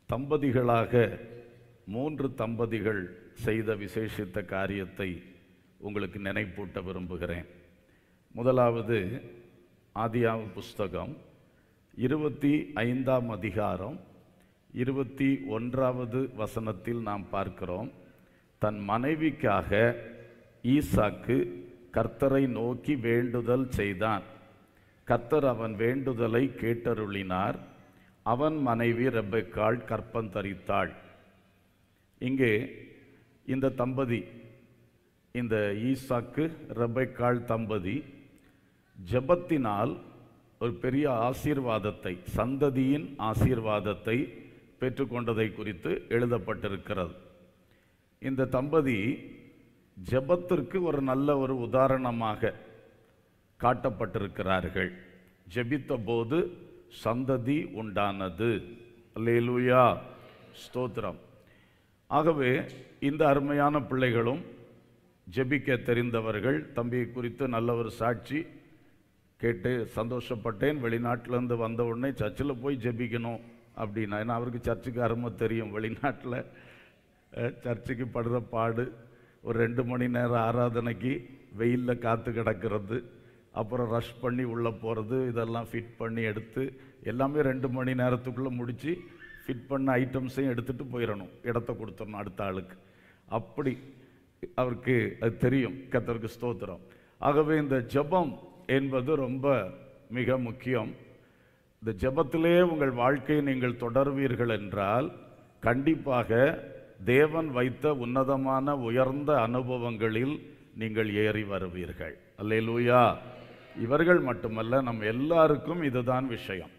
தம்பதிகளாக மூன்று தம்பதிகள் செய்த விசேஷித்த காரியத்தை உங்களுக்கு நினைப்பூட்ட விரும்புகிறேன் முதலாவது ஆதியாகம புஸ்தகம் இருபத்தி ஐந்தாம் அதிகாரம் இருபத்தி ஒன்றாவது வசனத்தில் நாம் பார்க்கிறோம் தன் மனைவிக்காக ஈசாக்கு கர்த்தரை நோக்கி வேண்டுதல் செய்தான் கர்த்தர் அவன் வேண்டுதலை கேட்டருளினார் அவன் மனைவி ரெபெக்காள் கற்பந்தரித்தாள் இங்கே இந்த தம்பதி இந்த ஈசாக்கு ரெபெக்காள் தம்பதி ஜெபத்தினால் ஒரு பெரிய ஆசீர்வாதத்தை சந்ததியின் ஆசீர்வாதத்தை பெற்றுக்கொண்டதை குறித்து எழுதப்பட்டிருக்கிறது இந்த தம்பதி ஜெபத்திற்கு ஒரு நல்ல ஒரு உதாரணமாக காட்டப்பட்டிருக்கிறார்கள் ஜெபித்த போது சந்ததி உண்டானது அல்லேலூயா ஸ்தோத்திரம் ஆகவே இந்த அருமையான பிள்ளைகளும் ஜெபிக்க தெரிந்தவர்கள் தம்பியை குறித்து நல்ல ஒரு சாட்சி கேட்டு சந்தோஷப்பட்டேன் வெளிநாட்டிலேருந்து வந்த உடனே சர்ச்சில் போய் ஜெபிக்கணும் அப்படின்னா ஏன்னா அவருக்கு சர்ச்சுக்கு அருமை தெரியும் வெளிநாட்டில் அஹ், சர்ச்சுக்கு படுற பாடு ஒரு ரெண்டு மணி நேரம் ஆராதனைக்கு வெயிலில் காத்து கிடக்கிறது அப்புறம் ரஷ் பண்ணி உள்ளே போகிறது இதெல்லாம் ஃபிட் பண்ணி எடுத்து எல்லாமே ரெண்டு மணி நேரத்துக்குள்ளே முடித்து ஃபிட் பண்ண ஐட்டம்ஸையும் எடுத்துகிட்டு போயிடணும் இடத்த கொடுத்துடணும் அடுத்த ஆளுக்கு அப்படி அவருக்கு அது தெரியும் கர்த்தருக்கு ஸ்தோத்திரம் ஆகவே இந்த ஜெபம் என்பது ரொம்ப மிக முக்கியம் இந்த ஜெபத்திலே உங்கள் வாழ்க்கையை நீங்கள் தொடர்வீர்கள் என்றால் கண்டிப்பாக தேவன் வைத்த உன்னதமான உயர்ந்த அனுபவங்களில் நீங்கள் ஏறி வருவீர்கள் அல்லேலூயா இவர்கள் மட்டுமல்ல நம் எல்லாருக்கும் இதுதான் விஷயம்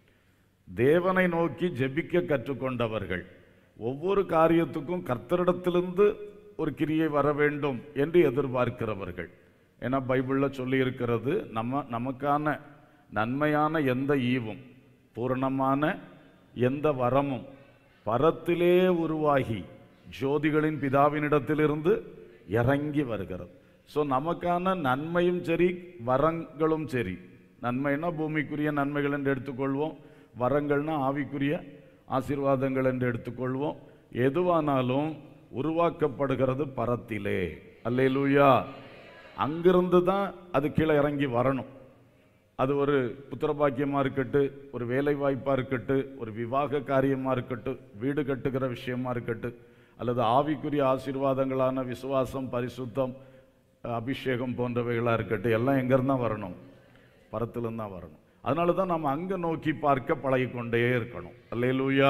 தேவனை நோக்கி ஜெபிக்க கற்றுக்கொண்டவர்கள் ஒவ்வொரு காரியத்துக்கும் கர்த்தரிடத்திலிருந்து ஒரு கிரியை வர வேண்டும் என்று எதிர்பார்க்கிறவர்கள் ஏன்னா பைபிளில் சொல்லியிருக்கிறது நம்ம நமக்கான நன்மையான எந்த ஈவும் பூரணமான எந்த வரமும் பரத்திலே உருவாகி ஜோதிகளின் பிதாவினிடத்திலிருந்து இறங்கி வருகிறது ஸோ நமக்கான நன்மையும் சரி வரங்களும் சரி நன்மைனா பூமிக்குரிய நன்மைகள் என்று எடுத்துக்கொள்வோம் வரங்கள்னா ஆவிக்குரிய ஆசீர்வாதங்கள் என்று எடுத்துக்கொள்வோம் எதுவானாலும் உருவாக்கப்படுகிறது பரத்திலே அல்லேலூயா அங்கிருந்து தான் அது கீழே இறங்கி வரணும் அது ஒரு புத்திரபாக்கியமாக இருக்கட்டும் ஒரு வேலை வாய்ப்பாக இருக்கட்டும் ஒரு விவாக காரியமாக இருக்கட்டும் வீடு கட்டுகிற விஷயமா இருக்கட்டும் அல்லது ஆவிக்குரிய ஆசீர்வாதங்களான விசுவாசம் பரிசுத்தம் அபிஷேகம் போன்றவைகளாக இருக்கட்டும் எல்லாம் எங்கேருந்து தான் வரணும் பரத்துலேருந்து தான் வரணும் அதனால தான் நம்ம அங்கே நோக்கி பார்க்க பழகிக்கொண்டே இருக்கணும் அல்லேலூயா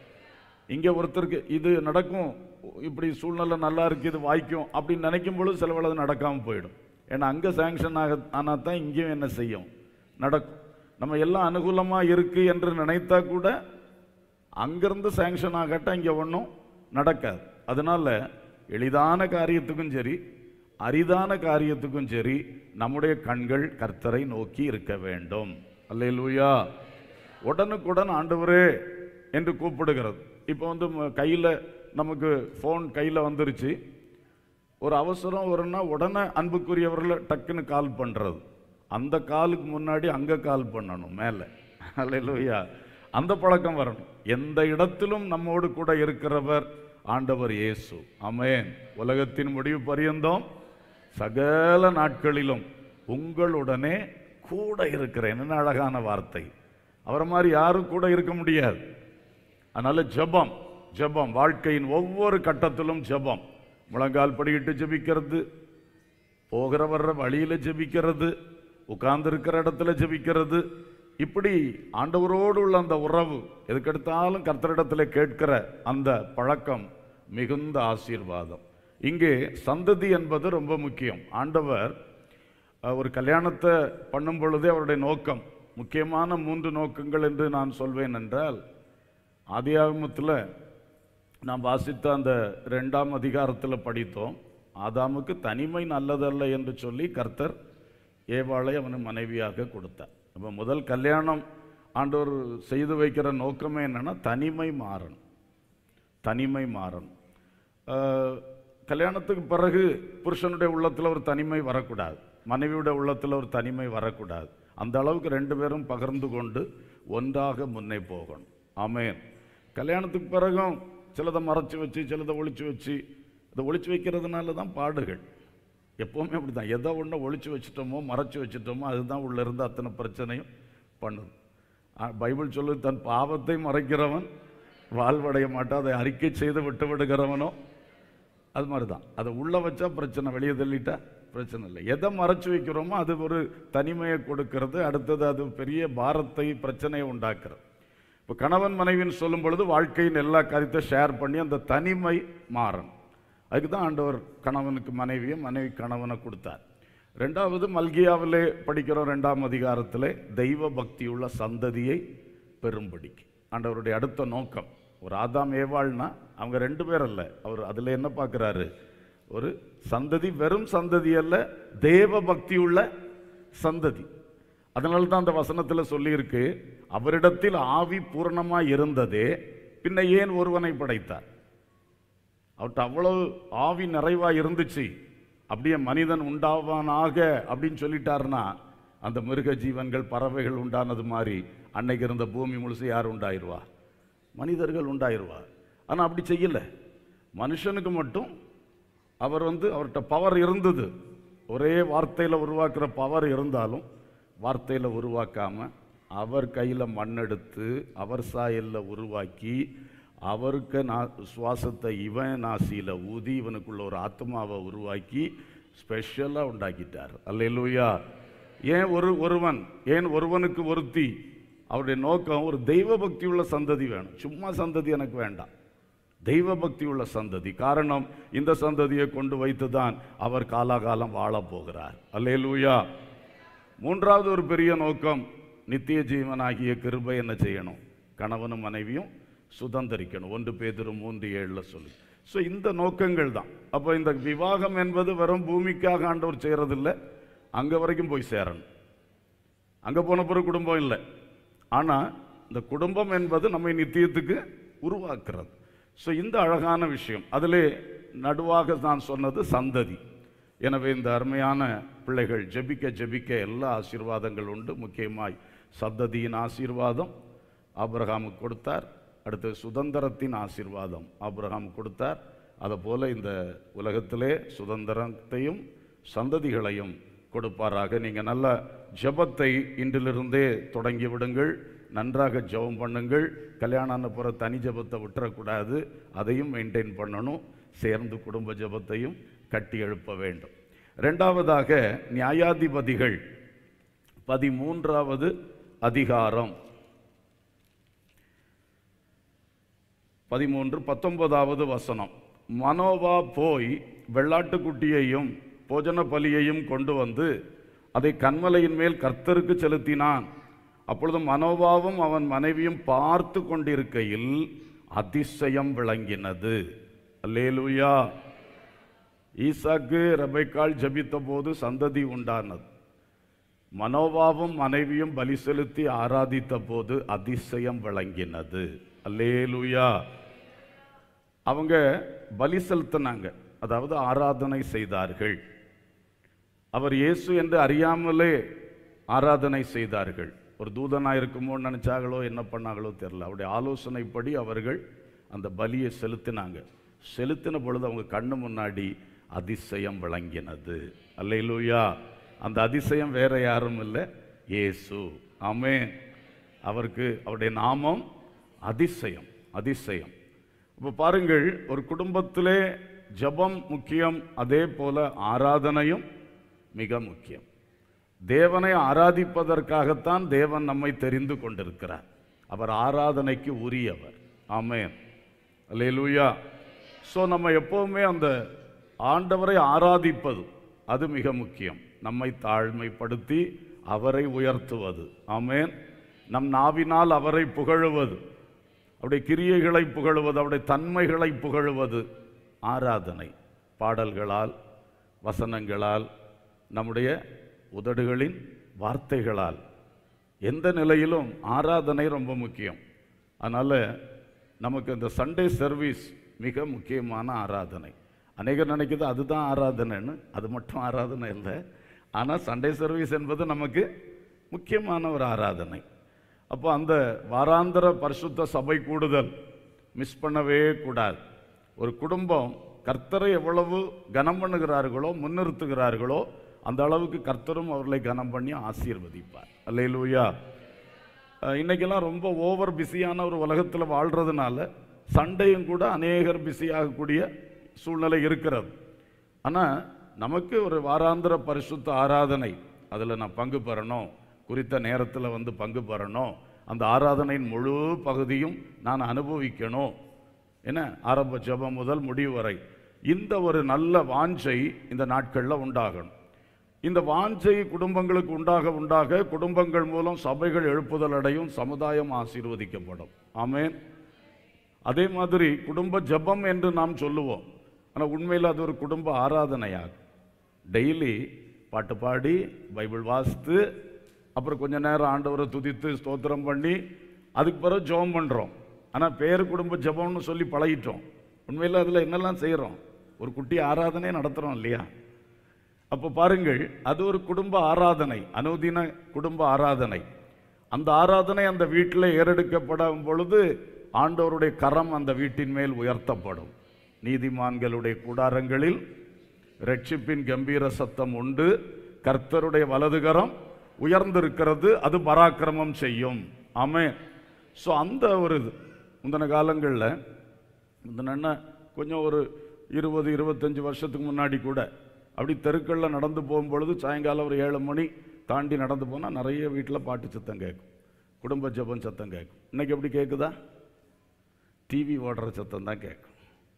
இங்கே ஒருத்தருக்கு இது நடக்கும் இப்படி சூழ்நிலை நல்லா இருக்கு இது வாய்க்கும் அப்படின்னு நினைக்கும் பொழுது சில வேளை அது நடக்காமல் போயிடும் ஏன்னா அங்கே சேங்ஷன் ஆக ஆனால் தான் இங்கேயும் என்ன செய்யும் நடக்கும் நம்ம எல்லாம் அனுகூலமாக இருக்கு என்று நினைத்தா கூட அங்கிருந்து சேங்ஷன் ஆகட்ட இங்கே ஒன்றும் நடக்காது அதனால எளிதான காரியத்துக்கும் சரி அரிதான காரியத்துக்கும் சரி நம்முடைய கண்கள் கர்த்தரை நோக்கி இருக்க வேண்டும் அல்லேலூயா உடனுக்குடன் ஆண்டவரே என்று கூப்பிடுகிறது இப்போ வந்து கையில் நமக்கு ஃபோன் கையில் வந்துருச்சு ஒரு அவசரம் வரும்னா உடனே அன்புக்குரியவர்களை டக்குன்னு கால் பண்ணுறது அந்த காலுக்கு முன்னாடி அங்கே கால் பண்ணணும் மேலே அல்லேலூயா அந்த பழக்கம் வரணும் எந்த இடத்திலும் நம்மோடு கூட இருக்கிறவர் ஆண்டவர் இயேசு ஆமென் உலகத்தின் முடிவு பரியந்தம் சகல நாட்களிலும் உங்களுடனே கூட இருக்கிறேன் என்ன அழகான வார்த்தை அவரை மாதிரி யாரும் கூட இருக்க முடியாது அதனால ஜெபம் ஜெபம் வாழ்க்கையின் ஒவ்வொரு கட்டத்திலும் ஜெபம் முழங்கால் படியிட்டு ஜெபிக்கிறது போகிற வர்ற வழியில ஜெபிக்கிறது உட்கார்ந்து இருக்கிற இடத்துல ஜெபிக்கிறது இப்படி ஆண்டவரோடு உள்ள அந்த உறவு எதுக்கெடுத்தாலும் கர்த்தரிடத்துல கேட்கிற அந்த பழக்கம் மிகுந்த ஆசீர்வாதம் இங்கே சந்ததி என்பது ரொம்ப முக்கியம் ஆண்டவர் அஹ், ஒரு கல்யாணத்தை பண்ணும் பொழுதே அவருடைய நோக்கம் முக்கியமான மூன்று நோக்கங்கள் என்று நான் சொல்வேன் என்றால் ஆதியாகமத்தில் நாம் வாசித்த அந்த ரெண்டாம் அதிகாரத்தில் படித்தோம் ஆதாமுக்கு தனிமை நல்லதல்ல என்று சொல்லி கர்த்தர் ஏவாளை அவனு மனைவியாக கொடுத்தார் அப்போ முதல் கல்யாணம் ஆண்டவர் செய்து வைக்கிற நோக்கமே என்னன்னா தனிமை மாறணும் தனிமை மாறணும் ஆஹ், கல்யாணத்துக்கு பிறகு புருஷனுடைய உள்ளத்தில் ஒரு தனிமை வரக்கூடாது மனைவியுடைய உள்ளத்தில் ஒரு தனிமை வரக்கூடாது அந்த அளவுக்கு ரெண்டு பேரும் பகிர்ந்து கொண்டு ஒன்றாக முன்னே போகணும் ஆமென் கல்யாணத்துக்கு பிறகும் சிலதை மறைச்சு வச்சு சிலதை ஒளிச்சு வச்சு இதை ஒளிச்சு வைக்கிறதுனால தான் பாடுகள் எப்போவுமே அப்படி தான் எதை ஒன்று ஒளிச்சு வச்சுட்டோமோ மறைச்சு வச்சுட்டோமோ அதுதான் உள்ள இருந்து அத்தனை பிரச்சனையும் பண்ணுது ஆ, பைபிள் சொல்லு தன் பாவத்தை மறைக்கிறவன் வாழ்வடைய மாட்டான் அதை அறிக்கை செய்து விட்டு விடுகிறவனோ அது மாதிரி தான் அதை உள்ளே வச்சா பிரச்சனை வெளியே தள்ளிட்டா பிரச்சனை இல்லை எதை மறைச்சு வைக்கிறோமோ அது ஒரு தனிமையை கொடுக்கிறது அடுத்தது அது பெரிய பாரத்தை பிரச்சனையை உண்டாக்குறது இப்போ கணவன் மனைவின்னு சொல்லும் பொழுது வாழ்க்கையின் எல்லா காரியத்தை ஷேர் பண்ணி அந்த தனிமை மாறணும் அதுக்கு தான் ஆண்டவர் கணவனுக்கு மனைவியை மனைவி கணவனை கொடுத்தார் ரெண்டாவது மல்கியாவிலே படிக்கிறோம் ரெண்டாம் அதிகாரத்திலே தெய்வ பக்தியுள்ள சந்ததியை பெரும்படிக்கு ஆண்டவருடைய அடுத்த நோக்கம் ஒரு ஆதாம் ஏவாள்னா அவங்க ரெண்டு பேர் அல்ல அவர் அதில் என்ன பார்க்குறாரு ஒரு சந்ததி வெறும் சந்ததி அல்ல தேவ பக்தியுள்ள சந்ததி அதனால தான் அந்த வசனத்தில் சொல்லியிருக்கு அவரிடத்தில் ஆவி பூரணமாக இருந்ததே பின்ன ஏன் ஒருவனை படைத்தார் அவர்கிட்ட அவ்வளவு ஆவி நிறைவா இருந்துச்சு அப்படியே மனிதன் உண்டாவானாக அப்படின்னு சொல்லிட்டாருன்னா அந்த மிருக ஜீவன்கள் பறவைகள் உண்டானது மாதிரி அன்னைக்கு இருந்த பூமி முழுசு யார் உண்டாயிருவா மனிதர்கள் உண்டாயிருவா ஆனால் அப்படி செய்யல மனுஷனுக்கு மட்டும் அவர் வந்து அவர்கிட்ட பவர் இருந்தது ஒரே வார்த்தையில் உருவாக்குற பவர் இருந்தாலும் வார்த்தையில் உருவாக்காம அவர் கையில் மண்ணெடுத்து அவர் சாயலில் உருவாக்கி அவருக்கு நா சுவாசத்தை இவன் நாசியில் ஊதி இவனுக்குள்ள ஒரு ஆத்மாவை உருவாக்கி ஸ்பெஷலாக உண்டாக்கிட்டார் அல்லேலூயா ஏன் ஒரு ஒருவன் ஏன் ஒருவனுக்கு ஒருத்தி அவருடைய நோக்கம் ஒரு தெய்வ பக்தி உள்ள சந்ததி வேணும் சும்மா சந்ததி எனக்கு வேண்டாம் தெய்வ பக்தி உள்ள சந்ததி காரணம் இந்த சந்ததியை கொண்டு வைத்து தான் அவர் காலாகாலம் வாழப் போகிறார் அல்லேலூயா மூன்றாவது ஒரு பெரிய நோக்கம் நித்திய ஜீவனாகிய கிருபை என்ன செய்யணும் கணவனும் மனைவியும் சுதந்திரிக்கணும் ஒன்று பேதிரு மூன்று ஏழில் சொல்லி ஸோ இந்த நோக்கங்கள் தான் அப்போ இந்த விவாகம் என்பது வெறும் பூமிக்காக ஆண்டவர் செய்கிறதில்ல அங்கே வரைக்கும் போய் சேரணும் அங்கே போன பிறகு குடும்பம் இல்லை ஆனால் இந்த குடும்பம் என்பது நம்மை நித்தியத்துக்கு உருவாக்குறது ஸோ இந்த அழகான விஷயம் அதிலே நடுவாக நான் சொன்னது சந்ததி எனவே இந்த அருமையான பிள்ளைகள் ஜெபிக்க ஜெபிக்க எல்லா ஆசீர்வாதங்கள் உண்டு முக்கியமாய் சந்ததியின் ஆசீர்வாதம் ஆபிரகாமுக்கு கொடுத்தார் அடுத்து சுதந்திரத்தின் ஆசீர்வாதம் ஆபிரகாம் கொடுத்தார் அதுபோல இந்த உலகத்திலே சுதந்திரத்தையும் சந்ததிகளையும் கொடுப்பாராக நீங்கள் நல்ல ஜெபத்தை இன்றிலிருந்தே தொடங்கி விடுங்கள் நன்றாக ஜெபம் பண்ணுங்கள் கல்யாணம் ஆன பிற தனி ஜெபத்தை விட்டுறக்கூடாது அதையும் மெயின்டைன் பண்ணணும் சேர்ந்து குடும்ப ஜெபத்தையும் கட்டி எழுப்ப வேண்டும் ரெண்டாவதாக நியாயாதிபதிகள் பதிமூன்றாவது அதிகாரம் பதிமூன்று பத்தொன்பதாவது வசனம் மனோவா போய் வெள்ளாட்டுக்குட்டியையும் போஜன பலியையும் கொண்டு வந்து அதை கண்மலையின் மேல் கர்த்தருக்கு செலுத்தினான் அப்பொழுது மனோவாவும் அவன் மனைவியும் பார்த்து கொண்டிருக்கையில் அதிசயம் விளங்கினது அல்லேலூயா ஈசாக்கு ரபைக்கால் ஜபித்த போது சந்ததி உண்டானது மனோவாவும் மனைவியும் பலி செலுத்தி ஆராதித்த போது அதிசயம் விளங்கினது அல்லேலூயா அவங்க பலி செலுத்தினாங்க அதாவது ஆராதனை செய்தார்கள் அவர் இயேசு என்று அறியாமலே ஆராதனை செய்தார்கள் ஒரு தூதனா இருக்குமோ நினைச்சாங்களோ என்ன பண்ணாங்களோ தெரியல அவருடைய ஆலோசனைப்படி அவர்கள் அந்த பலியை செலுத்தினாங்க செலுத்தின பொழுது அவங்க கண்ணு முன்னாடி அதிசயம் விளங்கினது அல்லேலூயா அந்த அதிசயம் வேற யாரும் இல்லை இயேசு ஆமென் அவருக்கு அவருடைய நாமம் அதிசயம் அதிசயம் இப்போ பாருங்கள் ஒரு குடும்பத்திலே ஜெபம் முக்கியம் அதே போல ஆராதனையும் மிக முக்கியம் தேவனை ஆராதிப்பதற்காகத்தான் தேவன் நம்மை தெரிந்து கொண்டிருக்கிறார் அவர் ஆராதனைக்கு உரியவர் ஆமென் அல்லேலூயா ஸோ நம்ம எப்பவுமே அந்த ஆண்டவரை ஆராதிப்பது அது மிக முக்கியம் நம்மை தாழ்மைப்படுத்தி அவரை உயர்த்துவது ஆமென் நம் நாவினால் அவரை புகழுவது அவருடைய கிரியைகளை புகழுவது அவருடைய தன்மைகளை புகழுவது ஆராதனை பாடல்களால் வசனங்களால் நம்முடைய உதடுகளின் வார்த்தைகளால் எந்த நிலையிலும் ஆராதனை ரொம்ப முக்கியம் அதனால் நமக்கு இந்த சண்டே சர்வீஸ் மிக முக்கியமான ஆராதனை அநேகர் நினைக்குது அதுதான் ஆராதனைன்னு அது மட்டும் ஆராதனை இல்லை ஆனால் சண்டே சர்வீஸ் என்பது நமக்கு முக்கியமான ஒரு ஆராதனை அப்போ அந்த வாராந்திர பரிசுத்த சபை கூடுதல் மிஸ் பண்ணவே கூடாது ஒரு குடும்பம் கர்த்தரை எவ்வளவு கனம் பண்ணுகிறார்களோ முன்னிறுத்துகிறார்களோ அந்த அளவுக்கு கர்த்தரும் அவர்களை கனம் பண்ணி ஆசீர்வதிப்பார் அல்லேலூயா அஹ் இன்னைக்கெல்லாம் ரொம்ப ஓவர் பிஸியான ஒரு உலகத்தில் வாழ்கிறதுனால சண்டையும் கூட அநேகர் பிஸியாகக்கூடிய சூழ்நிலை இருக்கிறது ஆனால் நமக்கு ஒரு வாராந்திர பரிசுத்த ஆராதனை அதில் நான் பங்கு பெறணும் குறித்த நேரத்தில் வந்து பங்கு பெறணும் அந்த ஆராதனையின் முழு பகுதியும் நான் அனுபவிக்கணும் என்ன ஆரம்ப ஜெபம் முதல் முடிவு வரை இந்த ஒரு நல்ல வாஞ்சை இந்த நாட்களில் உண்டாகணும் இந்த வாஞ்சை குடும்பங்களுக்கு உண்டாக உண்டாக குடும்பங்கள் மூலம் சபைகள் எழுப்புதல் அடையும் சமுதாயம் ஆசீர்வதிக்கப்படும் ஆமென் அதே மாதிரி குடும்ப ஜெபம் என்று நாம் சொல்லுவோம் ஆனால் உண்மையில் அது ஒரு குடும்ப ஆராதனையாகும் டெய்லி பாட்டு பாடி பைபிள் வாசித்து அப்புறம் கொஞ்ச நேரம் ஆண்டவரை துதித்து ஸ்தோத்திரம் பண்ணி அதுக்கு பிறகு ஜெபம் பண்ணுறோம் ஆனால் பேர் குடும்ப ஜெபம்னு சொல்லி பழகிட்டோம் உண்மையில் அதில் என்னெல்லாம் செய்கிறோம் ஒரு குட்டி ஆராதனை நடத்துகிறோம் இல்லையா அப்போ பாருங்கள் அது ஒரு குடும்ப ஆராதனை அனுதின குடும்ப ஆராதனை அந்த ஆராதனை அந்த வீட்டில் ஏறெடுக்கப்படும் பொழுது ஆண்டவருடைய கரம் அந்த வீட்டின் மேல் உயர்த்தப்படும் நீதிமான்களுடைய கூடாரங்களில் ரட்சிப்பின் கம்பீர சத்தம் உண்டு கர்த்தருடைய வலதுகரம் உயர்ந்திருக்கிறது அது பராக்கிரமம் செய்யும் ஆமே ஸோ அந்த ஒரு இது முந்தின காலங்களில் முந்தின கொஞ்சம் ஒரு இருபது இருபத்தஞ்சு வருஷத்துக்கு முன்னாடி கூட அப்படி தெருக்களில் நடந்து போகும்பொழுது சாயங்காலம் ஒரு ஏழு மணி தாண்டி நடந்து போனால் நிறைய வீட்டில் பாட்டு சத்தம் கேட்கும் குடும்ப ஜெபம் சத்தம் கேட்கும் இன்னைக்கு எப்படி கேட்குதா டிவி ஓடுற சத்தம் தான் கேட்கும்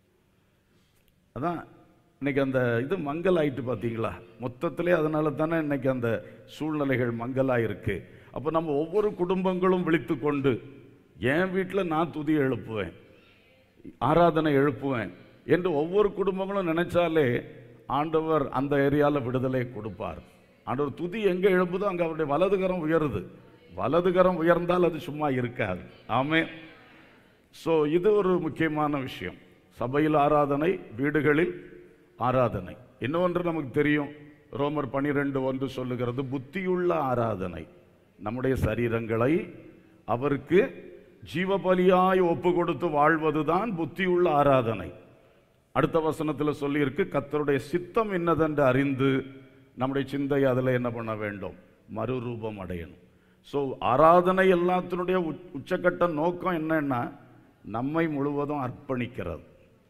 அதான் இன்னைக்கு அந்த இது மங்கல் ஆயிட்டு பார்த்தீங்களா மொத்தத்திலே அதனால தானே இன்னைக்கு அந்த சூழ்நிலைகள் மங்கலாக இருக்கு அப்போ நம்ம ஒவ்வொரு குடும்பங்களும் விழித்து கொண்டு என் வீட்டில் நான் துதி எழுப்புவேன் ஆராதனை எழுப்புவேன் என்று ஒவ்வொரு குடும்பங்களும் நினைச்சாலே ஆண்டவர் அந்த ஏரியாவில் விடுதலை கொடுப்பார் ஆண்டவர் துதி எங்கே எழுப்புதோ அங்கே அவருடைய வலதுகரம் உயருது வலதுகரம் உயர்ந்தால் அது சும்மா இருக்காது ஆமே ஸோ இது ஒரு முக்கியமான விஷயம் சபையில் ஆராதனை வீடுகளில் ஆராதனை இன்னொன்று நமக்கு தெரியும் ரோமர் பனிரெண்டு ஒன்று சொல்லுகிறது புத்தியுள்ள ஆராதனை நம்முடைய சரீரங்களை அவருக்கு ஜீவபலியாய் ஒப்பு கொடுத்து வாழ்வதுதான் புத்தியுள்ள ஆராதனை அடுத்த வசனத்தில் சொல்லியிருக்கு கர்த்தருடைய சித்தம் என்னதென்று அறிந்து நம்முடைய சிந்தை அதில் என்ன பண்ண வேண்டும் மறுரூபம் அடையணும் ஸோ ஆராதனை எல்லாத்தினுடைய உச்- உச்சக்கட்ட நோக்கம் என்னன்னா நம்மை முழுவதும் அர்ப்பணிக்கிறது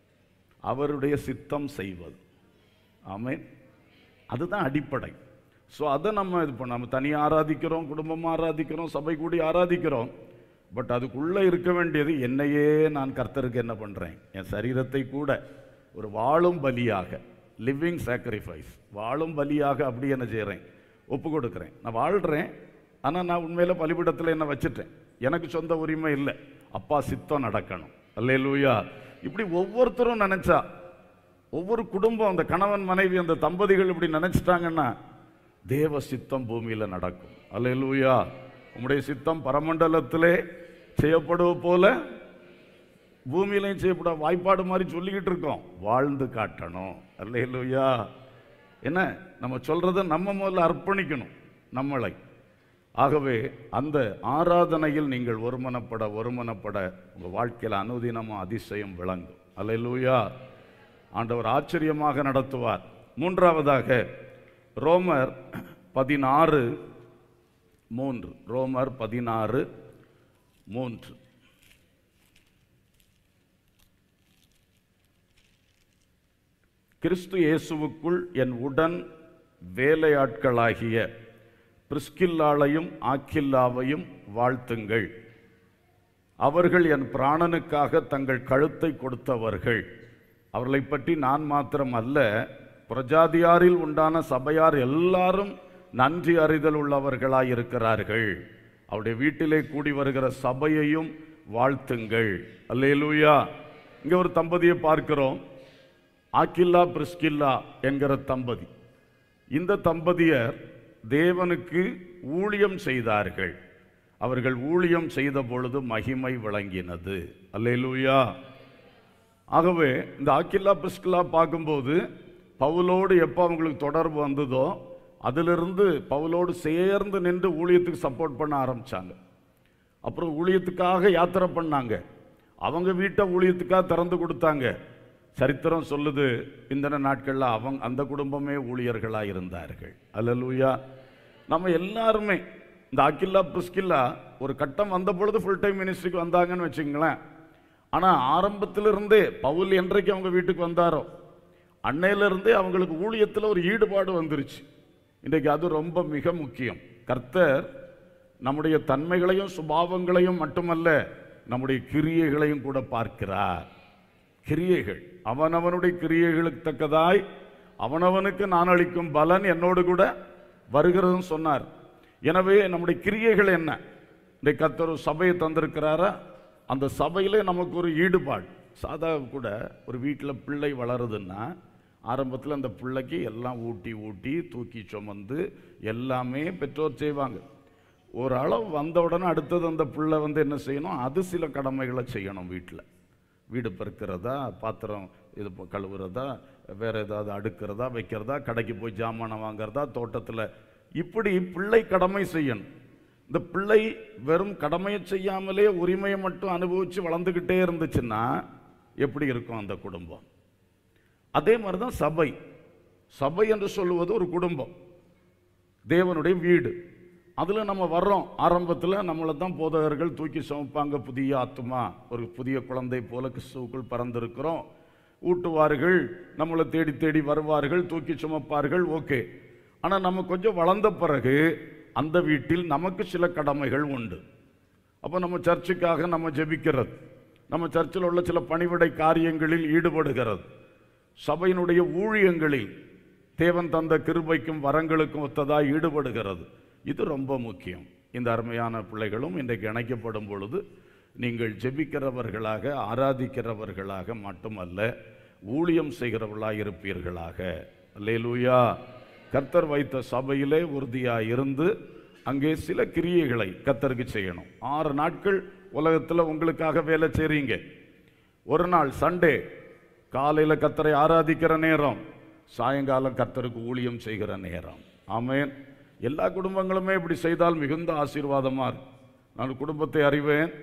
அவருடைய சித்தம் செய்வது ஆமென் அதுதான் அடிப்படை ஸோ அதை நம்ம இது பண்ண நம்ம தனியாக ஆராதிக்கிறோம் குடும்பமாக ஆராதிக்கிறோம் சபை கூடி ஆராதிக்கிறோம் பட் அதுக்குள்ளே இருக்க வேண்டியது என்னையே நான் கர்த்தருக்கு என்ன பண்ணுறேன் என் சரீரத்தை கூட ஒரு வாழும் பலியாக லிவிங் சாக்ரிஃபைஸ் வாழும் பலியாக அப்படி என்ன செய்கிறேன் ஒப்பு கொடுக்குறேன் நான் வாழ்கிறேன் ஆனால் நான் உண்மையில் பலிபீடத்தில் என்ன வச்சுட்டேன் எனக்கு சொந்த உரிமை இல்லை அப்பா சித்தம் நடக்கணும் அல்லேலூயா இப்படி ஒவ்வொருத்தரும் நினைச்சா ஒவ்வொரு குடும்பம் அந்த கணவன் மனைவி அந்த தம்பதிகள் இப்படி நினைச்சிட்டாங்கன்னா தேவ சித்தம் பூமியில நடக்கும் அல்லேலூயா உம்முடைய சித்தம் பரமண்டலத்திலே செய்யப்படுவது போல பூமியிலையும் செய்யப்பட வாய்ப்பாடு மாதிரி சொல்லிக்கிட்டு இருக்கோம் வாழ்ந்து காட்டணும் அல்லேலூயா என்ன நம்ம சொல்றதை நம்ம முதல்ல அர்ப்பணிக்கணும் நம்மளை ஆகவே அந்த ஆராதனையில் நீங்கள் ஒருமனப்பட ஒருமனப்பட உங்க வாழ்க்கையில் அனுதினமும் அதிசயம் விளங்கும் அல்லேலூயா ஆண்டவர் ஆச்சரியமாக நடத்துவார் மூன்றாவதாக ரோமர் பதினாறு மூன்று ரோமர் பதினாறு மூன்று கிறிஸ்து இயேசுவுக்குள் என் உடன் வேலையாட்களாகிய பிரிஸ்கில்லாளையும் ஆக்கில்லாவையும் வாழ்த்துங்கள் அவர்கள் என் பிராணனுக்காக தங்கள் கழுத்தை கொடுத்தவர்கள் அவர்களை பற்றி நான் மாத்திரம் அல்ல பிரஜாதியாரில் உண்டான சபையார் எல்லாரும் நன்றி அறிதல் உள்ளவர்களாய் இருக்கிறார்கள் அவருடைய வீட்டிலே கூடி வருகிற சபையையும் வாழ்த்துங்கள் அல்லேலூயா இங்க ஒரு தம்பதியை பார்க்கிறோம் ஆக்கில்லா பிரிஸ்கில்லா என்கிற தம்பதி இந்த தம்பதியர் தேவனுக்கு ஊழியம் செய்தார்கள் அவர்கள் ஊழியம் செய்த பொழுது மகிமை விளங்கினது அல்லேலூயா ஆகவே இந்த ஆக்கில்லா பிரிஸ்கில்லா பார்க்கும்போது பவுலோடு எப்போ அவங்களுக்கு தொடர்பு வந்ததோ அதிலிருந்து பவுலோடு சேர்ந்து நின்று ஊழியத்துக்கு சப்போர்ட் பண்ண ஆரம்பிச்சாங்க அப்புறம் ஊழியத்துக்காக யாத்திரை பண்ணாங்க அவங்க வீட்டை ஊழியத்துக்காக திறந்து கொடுத்தாங்க சரித்திரம் சொல்லுது இந்த நாட்கள்ல அவங்க அந்த குடும்பமே ஊழியர்களா இருந்தார்கள் அல்லேலூயா நம்ம எல்லாருமே இந்த அக்கில்லா புஸ்கில்லா ஒரு கட்டம் வந்த பொழுது ஃபுல் டைம் மினிஸ்ட்ரிக்கு வந்தாங்கன்னு வச்சுங்களேன் ஆனா ஆரம்பத்திலிருந்தே பவுல் என்றைக்கு அவங்க வீட்டுக்கு வந்தாரோ அன்னையிலிருந்தே அவங்களுக்கு ஊழியத்துல ஒரு ஈடுபாடு வந்துருச்சு இன்றைக்கு அது ரொம்ப மிக முக்கியம் கர்த்தர் நம்முடைய தன்மைகளையும் சுபாவங்களையும் மட்டுமல்ல நம்முடைய கிரியைகளையும் கூட பார்க்கிறார் கிரியைகள் அவனவனுடைய கிரியைகளுக்கு தக்கதாய் அவனவனுக்கு நான் அளிக்கும் பலன் என்னோடு கூட வருகிறதுன்னு சொன்னார் எனவே நம்முடைய கிரியைகள் என்ன இந்த கர்த்தர் ஒரு சபையை தந்திருக்கிறாரா அந்த சபையிலே நமக்கு ஒரு ஈடுபாடு சாதா கூட ஒரு வீட்டில் பிள்ளை வளருதுன்னா ஆரம்பத்தில் அந்த பிள்ளைக்கு எல்லாம் ஊட்டி ஊட்டி தூக்கி சுமந்து எல்லாமே பெற்றோர் செய்வாங்க ஒரு அளவு வந்த உடனே அடுத்தது அந்த பிள்ளை வந்து என்ன செய்யணும் அது சில கடமைகளை செய்யணும் வீட்டில் வீடு பெருக்கிறதா பாத்திரம் இது ப- கழுவுறதா வேற ஏதாவது அடுக்கிறதா வைக்கிறதா கடைக்கு போய் ஜாமானம் வாங்குறதா தோட்டத்தில் இப்படி பிள்ளை கடமை செய்யணும் இந்த பிள்ளை வெறும் கடமையை செய்யாமலே உரிமையை மட்டும் அனுபவிச்சு வளர்ந்துக்கிட்டே இருந்துச்சுன்னா எப்படி இருக்கும் அந்த குடும்பம் அதே மாதிரி தான் சபை சபை என்று சொல்லுவது ஒரு குடும்பம் தேவனுடைய வீடு அதில் நம்ம வர்றோம் ஆரம்பத்தில் நம்மளை தான் போதகர்கள் தூக்கி சுமப்பாங்க புதிய ஆத்துமா ஒரு புதிய குழந்தை போல கிறிஸ்துவுக்குள் பறந்திருக்கிறோம் ஊட்டுவார்கள் நம்மளை தேடி தேடி வருவார்கள் தூக்கி சுமப்பார்கள் ஓகே ஆனால் நம்ம கொஞ்சம் வளர்ந்த பிறகு அந்த வீட்டில் நமக்கு சில கடமைகள் உண்டு அப்போ நம்ம சர்ச்சுக்காக நம்ம ஜெபிக்கிறது நம்ம சர்ச்சில் உள்ள சில பணிவிடை காரியங்களில் ஈடுபடுகிறது சபையினுடைய ஊழியங்களில் தேவன் தந்த கிருபைக்கும் வரங்களுக்கும் ஒத்ததாய் ஈடுபடுகிறது இது ரொம்ப முக்கியம் இந்த அருமையான பிள்ளைகளும் இன்றைக்கு இணைக்கப்படும் பொழுது நீங்கள் ஜெபிக்கிறவர்களாக ஆராதிக்கிறவர்களாக மட்டுமல்ல ஊழியம் செய்கிறவர்களாக இருப்பீர்களாக அல்லேலூயா கர்த்தர் வைத்த சபையிலே உறுதியாக இருந்து அங்கே சில கிரியைகளை கர்த்தருக்கு செய்யணும் ஆறு நாட்கள் உலகத்தில் உங்களுக்காக வேலை செய்றீங்க ஒரு நாள் சண்டே காலையில் கர்த்தரை ஆராதிக்கிற நேரம் சாயங்காலம் கர்த்தருக்கு ஊழியம் செய்கிற நேரம் ஆமென் எல்லா குடும்பங்களுமே இப்படி செய்தால் மிகுந்த ஆசீர்வாதமா இருக்கும் நான் குடும்பத்தை அறிவேன்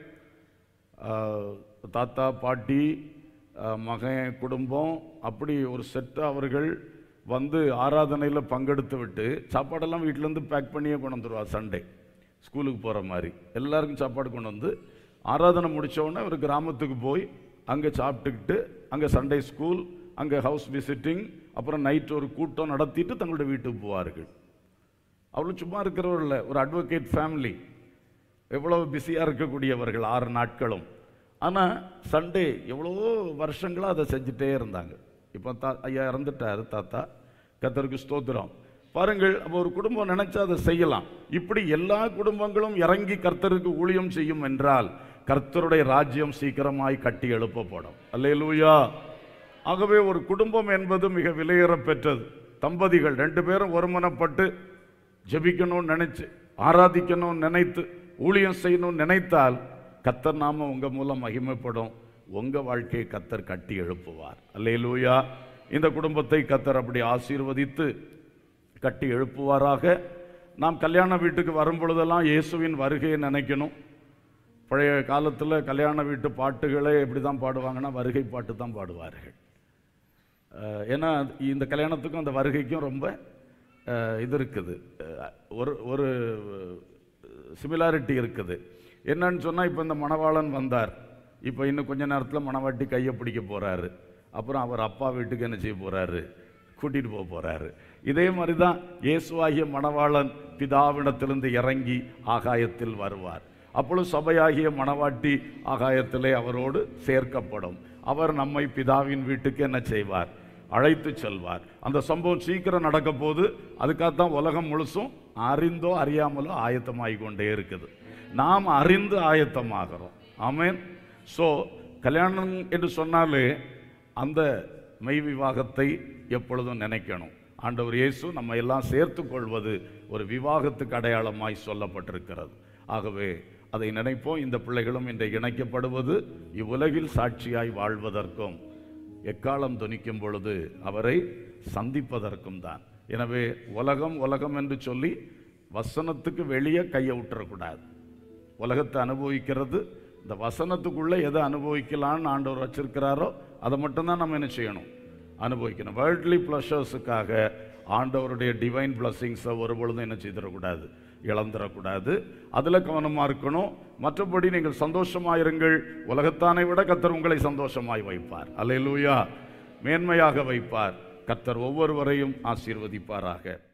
ஆஹ், தாத்தா பாட்டி ஆஹ், மகன் குடும்பம் அப்படி ஒரு செட்டு அவர்கள் வந்து ஆராதனையில் பங்கெடுத்து விட்டு சாப்பாடெல்லாம் வீட்டிலேருந்து பேக் பண்ணியே கொண்டு வந்துருவா சண்டே ஸ்கூலுக்கு போகிற மாதிரி எல்லாருக்கும் சாப்பாடு கொண்டு வந்து ஆராதனை முடிச்ச உடனே ஒரு கிராமத்துக்கு போய் அங்கே சாப்பிட்டுக்கிட்டு அங்கே சண்டே ஸ்கூல் அங்கே ஹவுஸ் விசிட்டிங் அப்புறம் நைட் ஒரு கூட்டம் நடத்திட்டு தங்களுடைய வீட்டுக்கு போவார்கள் அவ்வளோ சும்மா இருக்கிறவர்கள ஒரு அட்வொகேட் ஃபேமிலி எவ்வளவு பிஸியாக இருக்கக்கூடியவர்கள் ஆறு நாட்களும் ஆனால் சண்டே எவ்வளவோ வருஷங்களாக அதை செஞ்சுட்டே இருந்தாங்க இப்போ தா ஐயா இறந்துட்டாரு தாத்தா கத்தருக்கு ஸ்தோத்திரம் பாருங்கள் அப்போ ஒரு குடும்பம் நினைச்சா அதை செய்யலாம் இப்படி எல்லா குடும்பங்களும் இறங்கி கர்த்தருக்கு ஊழியம் செய்யும் என்றால் கர்த்தருடைய ராஜ்யம் சீக்கிரமாய் கட்டி எழுப்பப்படும் அல்லேலூயா ஆகவே ஒரு குடும்பம் என்பது மிக விலையேற பெற்றது தம்பதிகள் ரெண்டு பேரும் ஒருமனப்பட்டு ஜெபிக்கணும்னு நினைச்சு ஆராதிக்கணும்னு நினைத்து ஊழியம் செய்யணும்னு நினைத்தால் கத்தர் நாம உங்க மூலம் மகிமைப்படும் உங்க வாழ்க்கையை கத்தர் கட்டி எழுப்புவார் அல்லேலூயா இந்த குடும்பத்தை கத்தர் அப்படி ஆசீர்வதித்து கட்டி எழுப்புவாராக நாம் கல்யாண வீட்டுக்கு வரும் பொழுதெல்லாம் இயேசுவின் வருகையை நினைக்கணும் பழைய காலத்தில் கல்யாண வீட்டு பாட்டுகளே எப்படி தான் பாடுவாங்கன்னா வருகை பாட்டு தான் பாடுவார்கள் அஹ் ஏன்னா இந்த கல்யாணத்துக்கும் அந்த வருகைக்கும் ரொம்ப அஹ், இது இருக்குது அஹ், ஒரு ஒரு சிமிலாரிட்டி இருக்குது என்னன்னு சொன்னால் இப்போ இந்த மணவாளன் வந்தார் இப்போ இன்னும் கொஞ்ச நேரத்தில் மணவாட்டி கையை பிடிக்க போகிறாரு அப்புறம் அவர் அப்பா வீட்டுக்கு என்ன செய்ய போகிறாரு கூட்டிட்டு போக போறாரு இதே மாதிரி தான் இயேசுவாகிய மணவாளன் பிதாவிடத்திலிருந்து இறங்கி ஆகாயத்தில் வருவார் அப்பொழுது சபையாகிய மணவாட்டி ஆகாயத்திலே அவரோடு சேர்க்கப்படும் அவர் நம்மை பிதாவின் வீட்டுக்கு என்ன செய்வார் அழைத்து செல்வார் அந்த சம்பவம் சீக்கிரம் நடக்க போது அதுக்காகத்தான் உலகம் முழுசும் அறிந்தோ அறியாமலோ ஆயத்தமாகி கொண்டே இருக்குது நாம் அறிந்து ஆயத்தமாகிறோம் ஆமென் ஸோ கல்யாணம் என்று சொன்னாலே அந்த மெய் விவாகத்தை எப்பொழுதும் நினைக்கணும் ஆண்டவர் இயேசு நம்ம எல்லாம் சேர்த்து கொள்வது ஒரு விவாகத்துக்கு அடையாளமாய் சொல்லப்பட்டிருக்கிறது ஆகவே அதை நினைப்போம் இந்த பிள்ளைகளும் இன்றைக்கு இணைக்கப்படுவது இவ்வுலகில் சாட்சியாய் வாழ்வதற்கும் எக்காலம் துணிக்கும் பொழுது அவரை சந்திப்பதற்கும் தான் எனவே உலகம் உலகம் என்று சொல்லி வசனத்துக்கு வெளியே கையை விட்டுறக்கூடாது உலகத்தை அனுபவிக்கிறது இந்த வசனத்துக்குள்ளே எதை அனுபவிக்கலான்னு ஆண்டவர் வச்சிருக்கிறாரோ அதை மட்டும்தான் நம்ம என்ன செய்யணும் அனுபவிக்கணும் வேர்ல்ட்லி ப்ளஷர்ஸுக்காக ஆண்டவருடைய டிவைன் பிளஸ்ஸிங்ஸை ஒரு பொழுதும் என்ன செய்திடக்கூடாது இழந்துடக்கூடாது அதில் கவனமாக இருக்கணும் மற்றபடி நீங்கள் சந்தோஷமாயிருங்கள் உலகத்தானை விட கத்தர் உங்களை சந்தோஷமாய் வைப்பார் அல்லேலூயா மேன்மையாக வைப்பார் கத்தர் ஒவ்வொருவரையும் ஆசீர்வதிப்பாராக